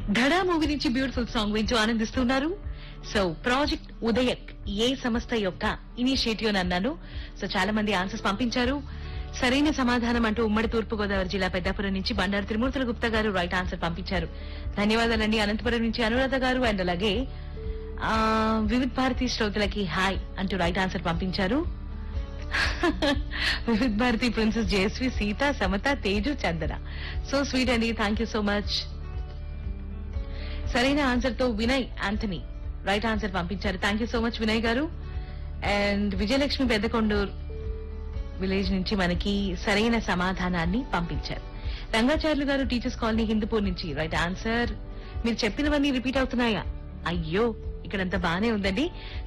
ధడా movie నుంచి beautiful song వింటూ ఆనందిస్తున్నారు సో ప్రాజెక్ట్ ఉదయక్ ఏ సంస్థ యొక్క ఇనిషియేటివ్ అని అన్నాను సో చాలా మంది ఆన్సర్స్ పంపించారు సరైన సమాధానం అంటూ ఉమ్మడి తూర్పు గోదావరి జిల్లా పెద్దాపురం నుంచి బండారు త్రిమూర్తుల గుప్తా గారు రైట్ ఆన్సర్ పంపించారు ధన్యవాదాలండి అనంతపురం నుంచి అనురాధ గారు అండ్ అలాగే ఆ, వివిధ్ భారతి శ్రోతలకి హాయ్ అంటూ రైట్ ఆన్సర్ పంపించారు Vividh Bharati princess Jayashree Sita Samata Teju Chandana so sweet అండి థ్యాంక్ యూ సో మచ్ సరైన ఆన్సర్ తో వినయ్ ఆంథనీ రైట్ ఆన్సర్ పంపించారు thank you so much Vinay గారు అండ్ విజయలక్ష్మి పెద్దకొండూరు విలేజ్ నుంచి మనకి సరైన సమాధానాన్ని పంపించారు రంగాచార్యులు గారు టీచర్స్ కాలనీ హిందూపూర్ నుంచి రైట్ ఆన్సర్ మీరు చెప్పినవన్నీ రిపీట్ అవుతున్నాయా అయ్యో ఇక్కడంతా బానే ఉందండి